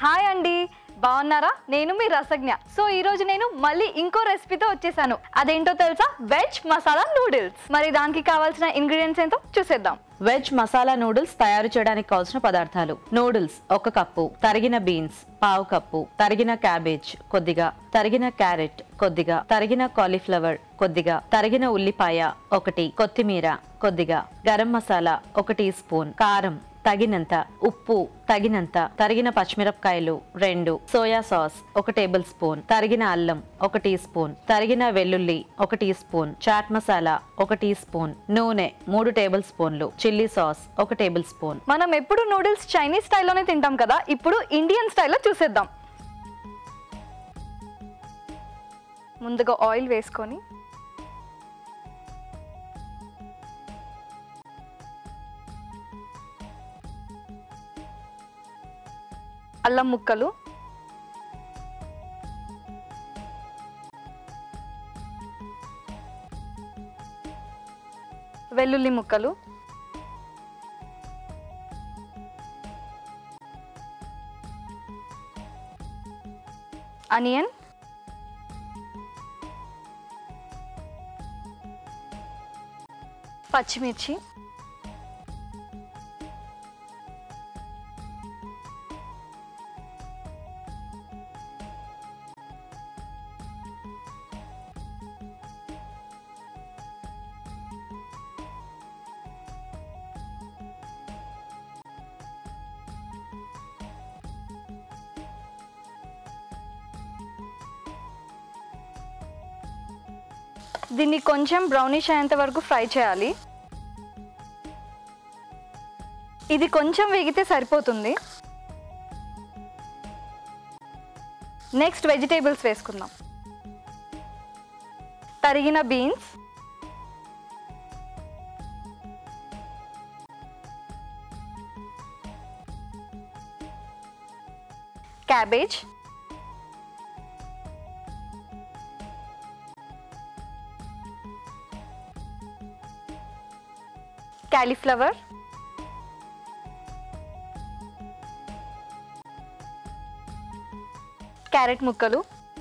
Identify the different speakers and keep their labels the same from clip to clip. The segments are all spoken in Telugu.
Speaker 1: హాయ్ అండి బాగున్నారా నేను మీ రసజ్ఞ సో ఈ రోజు నేను మళ్ళీ ఇంకో రెసిపీతో వచ్చేసాను అదేంటో తెలుసా వెజ్ మసాలా నూడిల్స్ మరి దానికి కావాల్సిన ఇంగ్రీడియంట్స్ ఏంటో చూసేద్దాం
Speaker 2: వెజ్ మసాలా నూడిల్స్ తయారు చేయడానికి కావాల్సిన పదార్థాలు నూడిల్స్ ఒక కప్పు తరిగిన బీన్స్ పావు కప్పు తరిగిన క్యాబేజ్ కొద్దిగా తరిగిన క్యారెట్ కొద్దిగా తరిగిన కాలీఫ్లవర్ కొద్దిగా తరిగిన ఉల్లిపాయ ఒకటి కొత్తిమీర కొద్దిగా గరం మసాలా ఒక టీ స్పూన్ కారం తగినంత ఉప్పు తగినంత తరిగిన పచ్చిమిరపకాయలు రెండు సోయా సాస్ ఒక టేబుల్ స్పూన్ తరిగిన అల్లం ఒక టీ స్పూన్ తరిగిన వెల్లుల్లి ఒక టీ స్పూన్ చాట్ మసాలా ఒక టీ స్పూన్ నూనె మూడు టేబుల్ స్పూన్లు చిల్లీ సాస్ ఒక టేబుల్ స్పూన్
Speaker 1: మనం ఎప్పుడు నూడిల్స్ చైనీస్ స్టైల్లోనే తింటాం కదా ఇప్పుడు ఇండియన్ స్టైల్లో చూసేద్దాం ముందుగా ఆయిల్ వేసుకొని అల్లం ముక్కలు వెల్లుల్లి ముక్కలు అనియన్ పచ్చిమిర్చి దీన్ని కొంచెం బ్రౌనిష్ అయ్యేంత వరకు ఫ్రై చేయాలి ఇది కొంచెం వేగితే సరిపోతుంది నెక్స్ట్ వెజిటేబుల్స్ వేసుకుందాం తరిగిన బీన్స్ క్యాబేజ్ క్యాలీఫ్లవర్ క్యారెట్ ముక్కలు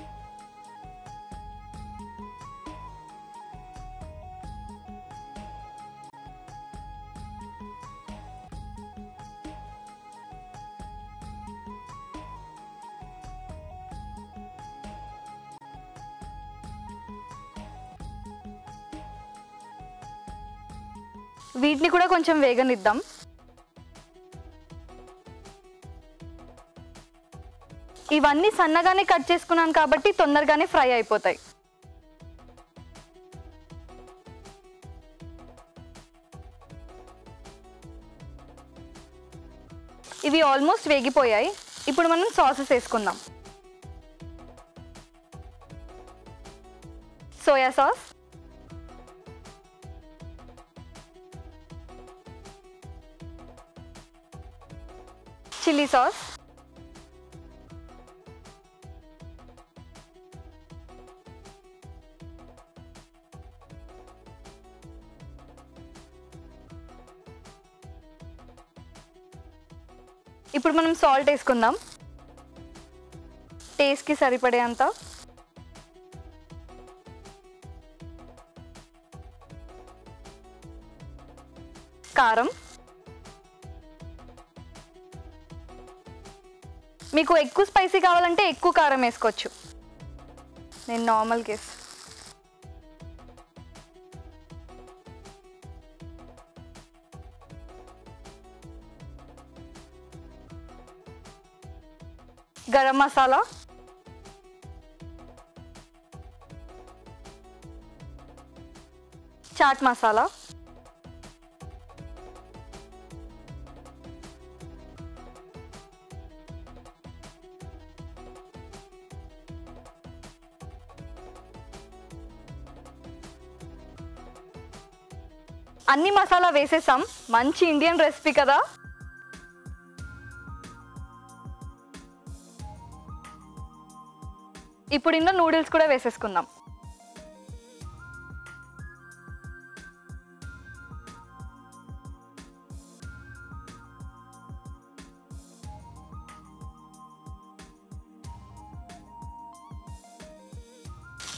Speaker 1: వీటిని కూడా కొంచెం వేగనిద్దాం ఇవన్నీ సన్నగానే కట్ చేసుకున్నాను కాబట్టి తొందరగానే ఫ్రై అయిపోతాయి ఇవి ఆల్మోస్ట్ వేగిపోయాయి ఇప్పుడు మనం సాసెస్ వేసుకుందాం సోయా సాస్ చిల్లీ సాస్ ఇప్పుడు మనం సాల్ట్ వేసుకుందాం టేస్ట్కి సరిపడేంత కారం మీకు ఎక్కువ స్పైసీ కావాలంటే ఎక్కువ కారం వేసుకోవచ్చు నేను నార్మల్ కేస్ గరం మసాలా చాట్ మసాలా అన్ని మసాలా వేసేసాం మంచి ఇండియన్ రెసిపీ కదా ఇప్పుడు ఇందులో నూడిల్స్ కూడా వేసేసుకుందాం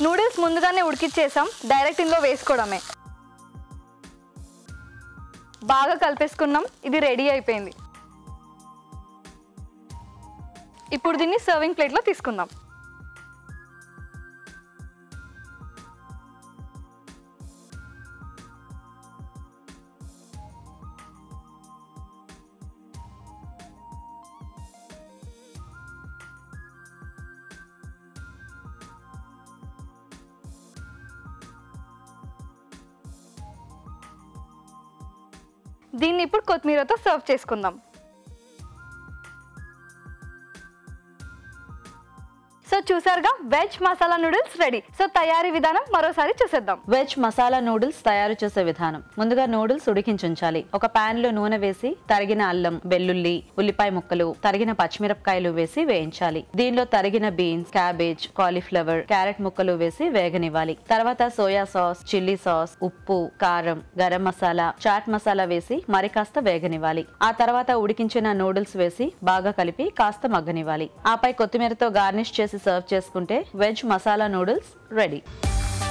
Speaker 1: నూడిల్స్ ముందుగానే ఉడికిచ్చేసాం డైరెక్ట్ ఇందులో వేసుకోవడమే బాగా కలిపేసుకున్నాం ఇది రెడీ అయిపోయింది ఇప్పుడు దీన్ని సర్వింగ్ ప్లేట్లో తీసుకుందాం దీన్ని ఇప్పుడు కొత్తిమీరతో సర్వ్ చేసుకుందాం సో చూసారుగా veg masala noodles ready so తయారీ విధానం మరోసారి చూసేద్దాం
Speaker 2: వెజ్ మసాలా నూడిల్స్ తయారు చేసే విధానం ముందుగా నూడిల్స్ ఉడికించుంచాలి ఒక పాన్ లో నూనె వేసి తరిగిన అల్లం వెల్లుల్లి ఉల్లిపాయ ముక్కలు తరిగిన పచ్చిమిరపకాయలు వేసి వేయించాలి దీనిలో తరిగిన బీన్స్ క్యాబేజ్ కాలీఫ్లవర్ క్యారెట్ ముక్కలు వేసి వేగనివ్వాలి తర్వాత సోయా సాస్ చిల్లీ సాస్ ఉప్పు కారం గరం మసాలా చాట్ మసాలా వేసి మరి కాస్త వేగనివ్వాలి ఆ తర్వాత ఉడికించిన నూడిల్స్ వేసి బాగా కలిపి కాస్త మగ్గనివ్వాలి ఆపై కొత్తిమీరతో గార్నిష్ చేసి సర్వ్ చేసుకుంటే వెజ్ మసాలా నూడిల్స్ రెడీ